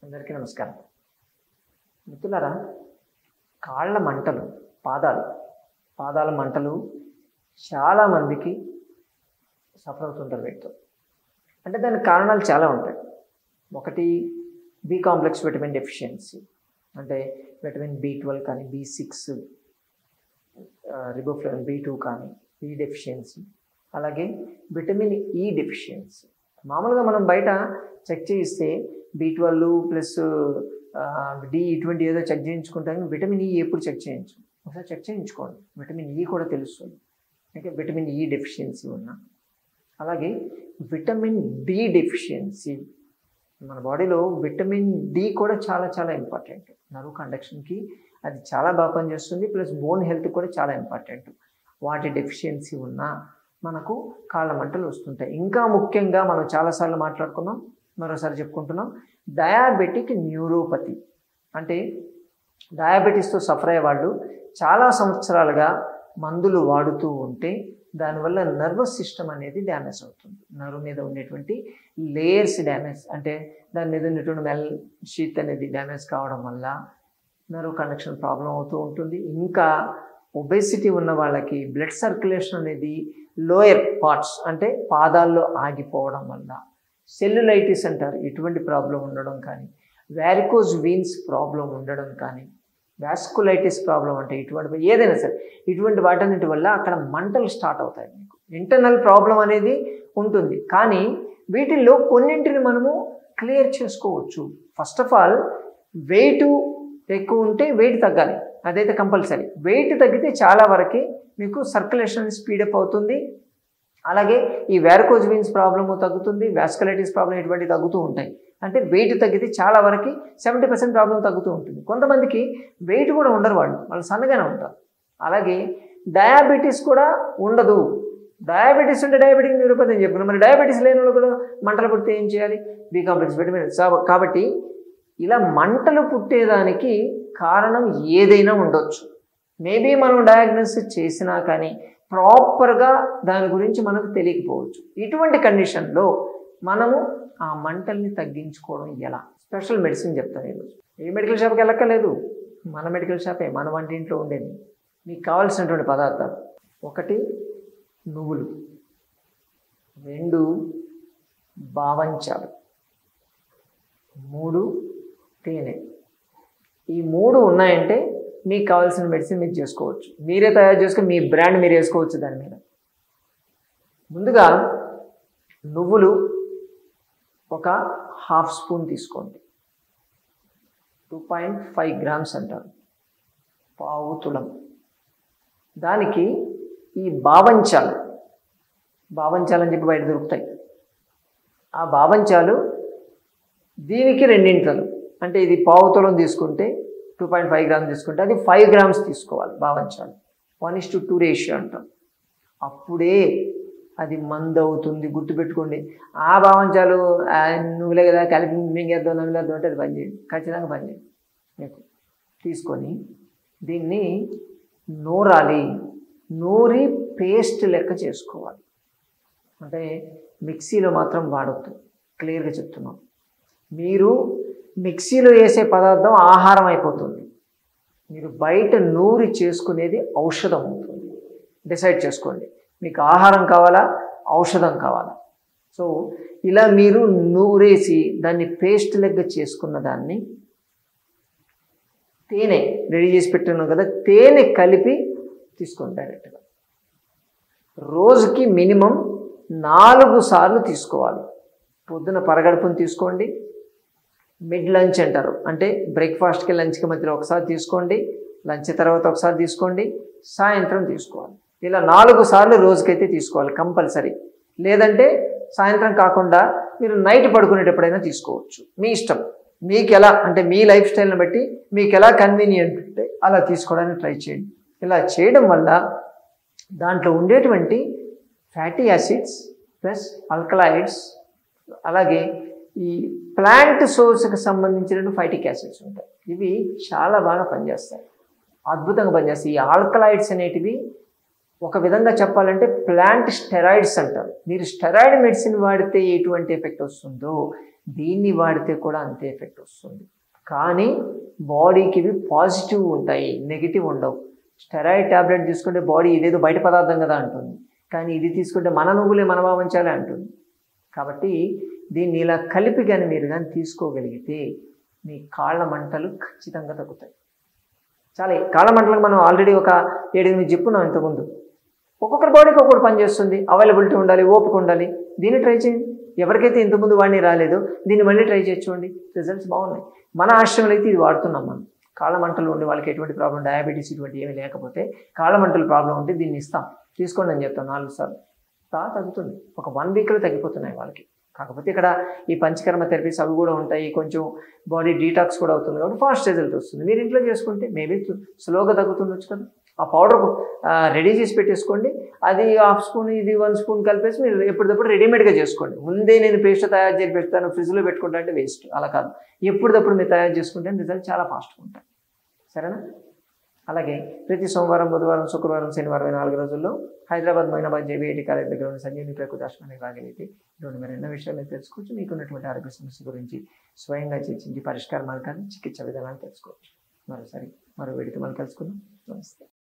అందరికీ నమస్కారం మిత్రులారా కాళ్ళ మంటలు పాదాలు పాదాల మంటలు చాలామందికి సఫర్ అవుతుంటారు వీటితో అంటే దానికి కారణాలు చాలా ఉంటాయి ఒకటి బి కాంప్లెక్స్ విటమిన్ డెఫిషియన్సీ అంటే విటమిన్ బి ట్వెల్వ్ కానీ B six riboflavin B two కానీ ఈ డెఫిషియన్సీ అలాగే విటమిన్ ఈ డెఫిషియన్సీ మామూలుగా మనం బయట చెక్ చేయిస్తే బి ట్వెల్వ్ ప్లస్ డి ఇటువంటి ఏదో చెక్ చేయించుకుంటాం విటమిన్ ఈ ఎప్పుడు చెక్ చేయించు ఒకసారి చెక్ చేయించుకోండి విటమిన్ ఈ కూడా తెలుస్తుంది అంటే విటమిన్ ఈ డెఫిషియన్సీ ఉన్నా అలాగే విటమిన్ డి డెఫిషియన్సీ మన బాడీలో విటమిన్ డి కూడా చాలా చాలా ఇంపార్టెంట్ నరువు కండక్షన్కి అది చాలా బాగా పనిచేస్తుంది ప్లస్ బోన్ హెల్త్ కూడా చాలా ఇంపార్టెంట్ వాటి డెఫిషియన్సీ ఉన్నా మనకు కాళ్ళ మంటలు వస్తుంటాయి ఇంకా ముఖ్యంగా మనం చాలాసార్లు మాట్లాడుకున్నాం మరోసారి చెప్పుకుంటున్నాం డయాబెటిక్ న్యూరోపతి అంటే డయాబెటీస్తో సఫర్ అయ్యే వాళ్ళు చాలా సంవత్సరాలుగా మందులు వాడుతూ ఉంటే దానివల్ల నర్వస్ సిస్టమ్ అనేది డ్యామేజ్ అవుతుంది నర్వ్ మీద ఉండేటువంటి లేయర్స్ డ్యామేజ్ అంటే దాని మీద ఉన్నటువంటి మెల్ షీత్ అనేది డ్యామేజ్ కావడం వల్ల నర్వ్ కండక్షన్ ప్రాబ్లం అవుతూ ఉంటుంది ఇంకా ఒబేసిటీ ఉన్న వాళ్ళకి బ్లడ్ సర్క్యులేషన్ అనేది లోయర్ పార్ట్స్ అంటే పాదాల్లో ఆగిపోవడం వల్ల సెల్యులైటిస్ అంటారు ఇటువంటి ప్రాబ్లం ఉండడం కానీ వ్యారికోజ్ వీన్స్ ప్రాబ్లం ఉండడం కానీ వ్యాస్కులైటిస్ ప్రాబ్లం అంటే ఇటువంటి ఏదైనా సరే ఇటువంటి వాటన్నిటి వల్ల అక్కడ మంటలు స్టార్ట్ అవుతాయి మీకు ఇంటర్నల్ ప్రాబ్లం అనేది ఉంటుంది కానీ వీటిల్లో కొన్నింటిని మనము క్లియర్ చేసుకోవచ్చు ఫస్ట్ ఆఫ్ ఆల్ వెయిట్ ఎక్కువ ఉంటే వెయిట్ తగ్గాలి అదైతే కంపల్సరీ వెయిట్ తగ్గితే చాలా వరకు మీకు సర్క్యులేషన్ స్పీడప్ అవుతుంది అలాగే ఈ వ్యారకోజ్ వీన్స్ ప్రాబ్లము తగ్గుతుంది వ్యాస్కులైటిస్ ప్రాబ్లం ఇటువంటి తగ్గుతూ ఉంటాయి అంటే వెయిట్ తగ్గితే చాలా వరకు సెవెంటీ పర్సెంట్ ప్రాబ్లం తగ్గుతూ ఉంటుంది కొంతమందికి వెయిట్ కూడా ఉండరు వాళ్ళు వాళ్ళు సన్నగానే ఉంటారు అలాగే డయాబెటీస్ కూడా ఉండదు డయాబెటీస్ ఉంటే డయాబెటిక్ న్యూరోపతి అని చెప్పుకున్నాం మరి డయాబెటీస్ లేని వాళ్ళు కూడా మంటలు పుడితే ఏం చేయాలి బి కాంప్లెక్స్ విటమిన్ కాబట్టి ఇలా మంటలు పుట్టేదానికి కారణం ఏదైనా ఉండొచ్చు మేబీ మనం డయాగ్నోసిస్ చేసినా కానీ ప్రాపర్గా దాని గురించి మనకు తెలియకపోవచ్చు ఇటువంటి కండిషన్లో మనము ఆ మంటల్ని తగ్గించుకోవడం ఎలా స్పెషల్ మెడిసిన్ చెప్తాను ఈరోజు ఏ మెడికల్ షాప్కి వెళ్ళక్కర్లేదు మన మెడికల్ షాపే మన వంటింట్లో ఉండేది మీకు కావాల్సినటువంటి పదార్థాలు ఒకటి నువ్వులు రెండు బావంచాలు మూడు తేనె ఈ మూడు ఉన్నాయంటే మీకు కావాల్సిన మెడిసిన్ మీరు చేసుకోవచ్చు మీరే తయారు చేసుకుని మీ బ్రాండ్ మీరు వేసుకోవచ్చు దాని మీద ముందుగా నువ్వులు ఒక హాఫ్ స్పూన్ తీసుకోండి టూ పాయింట్ ఫైవ్ గ్రామ్స్ అంటారు పావు తులం దానికి ఈ బావంచాలు బావంచాలు అని చెప్పి బయట దొరుకుతాయి ఆ బావంచాలు దీనికి రెండింతలు అంటే ఇది పావు తులం తీసుకుంటే టూ పాయింట్ ఫైవ్ గ్రామ్స్ తీసుకుంటే అది ఫైవ్ గ్రామ్స్ తీసుకోవాలి బావంచాలు one is to two ratio అంటాం అప్పుడే అది మందు అవుతుంది గుర్తుపెట్టుకోండి ఆ భావంచాలు నువ్వులే కదా కలిపి మింగేద్దాం నవ్వులేద్దాం అంటే అది పనిచేయండి ఖచ్చితంగా పనిచేయండి మీకు తీసుకొని దీన్ని నూరాలి నూరి పేస్ట్ లెక్క చేసుకోవాలి అంటే మిక్సీలో మాత్రం వాడద్దు క్లియర్గా చెప్తున్నాం మీరు మిక్సీలో వేసే పదార్థం ఆహారం అయిపోతుంది మీరు బయట నూరి చేసుకునేది ఔషధం అవుతుంది డిసైడ్ చేసుకోండి మీకు ఆహారం కావాలా ఔషధం కావాలా సో ఇలా మీరు నూరేసి దాన్ని పేస్ట్ లెగ్గ చేసుకున్న దాన్ని తేనె రెడీ చేసి పెట్టున్నాం కదా తేనె కలిపి తీసుకోండి డైరెక్ట్గా రోజుకి మినిమం నాలుగు సార్లు తీసుకోవాలి పొద్దున పరగడుపుని తీసుకోండి మిడ్ లంచ్ అంటారు అంటే బ్రేక్ఫాస్ట్కి లంచ్కి మధ్యలో ఒకసారి తీసుకోండి లంచ్ తర్వాత ఒకసారి తీసుకోండి సాయంత్రం తీసుకోవాలి ఇలా నాలుగు సార్లు రోజుకైతే తీసుకోవాలి కంపల్సరీ లేదంటే సాయంత్రం కాకుండా మీరు నైట్ పడుకునేటప్పుడైనా తీసుకోవచ్చు మీ ఇష్టం మీకు ఎలా అంటే మీ లైఫ్ స్టైల్ని బట్టి మీకు ఎలా కన్వీనియంట్ ఉంటే అలా తీసుకోవడానికి ట్రై చేయండి ఇలా చేయడం వల్ల దాంట్లో ఉండేటువంటి ఫ్యాటీ యాసిడ్స్ ప్లస్ అల్కలాయిడ్స్ అలాగే ఈ ప్లాంట్ సోర్స్కి సంబంధించిన ఫైటిక్ యాసిడ్స్ ఉంటాయి ఇవి చాలా బాగా పనిచేస్తాయి అద్భుతంగా పనిచేస్తాయి ఈ ఆల్కలాయిడ్స్ అనేటివి ఒక విధంగా చెప్పాలంటే ప్లాంట్ స్టెరాయిడ్స్ అంటారు మీరు స్టెరాయిడ్ మెడిసిన్ వాడితే ఎటువంటి ఎఫెక్ట్ వస్తుందో దీన్ని వాడితే కూడా అంతే ఎఫెక్ట్ వస్తుంది కానీ బాడీకి ఇవి పాజిటివ్ ఉంటాయి నెగిటివ్ ఉండవు స్టెరాయిడ్ టాబ్లెట్ తీసుకుంటే బాడీ ఇదేదో బయట పదార్థం కదా అంటుంది కానీ ఇది తీసుకుంటే మన నువ్వులే మన భావించాలి అంటుంది కాబట్టి దీన్ని ఇలా కలిపి కానీ మీరు కానీ తీసుకోగలిగితే మీ కాళ్ళ మంటలు ఖచ్చితంగా తగ్గుతాయి చాలా కాళ్ళ మంటలకు మనం ఆల్రెడీ ఒక ఏడెనిమిది చెప్పున్నాం ఇంతకుముందు ఒక్కొక్కరి బాడీకి ఒక్కొక్కటి పని చేస్తుంది అవైలబిలిటీ ఉండాలి ఓపిక ఉండాలి దీన్ని ట్రై చేయండి ఎవరికైతే ఇంతకుముందు వాడిని రాలేదో దీన్ని మళ్ళీ ట్రై చేసి చూడండి రిజల్ట్స్ బాగున్నాయి మన ఆశ్రమంలో అయితే ఇది వాడుతున్నాం మనం కాళ్ళ మంటలు ఉండి వాళ్ళకి ఎటువంటి ప్రాబ్లం డయాబెటీస్ ఇటువంటి ఏమీ లేకపోతే కాళ్ళ మంటలు ప్రాబ్లం ఉంటే దీన్ని ఇస్తాం తీసుకోండి అని చెప్తాం నాలుగు సార్లు తా తగ్గుతుంది ఒక వన్ వీక్లో తగ్గిపోతున్నాయి వాళ్ళకి కాకపోతే ఇక్కడ ఈ పంచకర్మ థెరపీస్ అవి కూడా ఉంటాయి కొంచెం బాడీ డీటాక్స్ కూడా అవుతుంది కాబట్టి ఫాస్ట్ రిజల్ట్ వస్తుంది మీరు ఇంట్లో చేసుకుంటే మేబీ స్లోగా తగ్గుతుండొచ్చు కదా ఆ పౌడర్ రెడీ చేసి పెట్టేసుకోండి అది హాఫ్ స్పూన్ ఇది వన్ స్పూన్ కలిపేసి మీరు ఎప్పటికప్పుడు రెడీమేడ్గా చేసుకోండి ముందే నేను పేస్ట్ తయారు చేసి పెడతాను ఫ్రిడ్జ్లో పెట్టుకుంటా అంటే వేస్ట్ అలా కాదు ఎప్పటికప్పుడు మీరు తయారు చేసుకుంటే రిజల్ట్ చాలా ఫాస్ట్గా ఉంటాయి సరేనా అలాగే ప్రతి సోమవారం బుధవారం శుక్రవారం శనివారం ఈ నాలుగు రోజుల్లో హైదరాబాద్ మైనాబాద్ జేబీఐటి కాలేజ్ దగ్గర ఉన్న సంజీవిని ప్రకృతి ఆశ్రమానికి రాగలిగితే ఇటువంటి మరి ఎన్నో విషయాలు మీరు తెలుసుకోవచ్చు మీకున్నటువంటి ఆరోగ్య సమస్య గురించి స్వయంగా చర్చించి పరిష్కార మార్గాన్ని చికిత్స విధానాన్ని తెలుసుకోవచ్చు మరోసారి మరో వీడితో మనం కలుసుకుందాం నమస్తే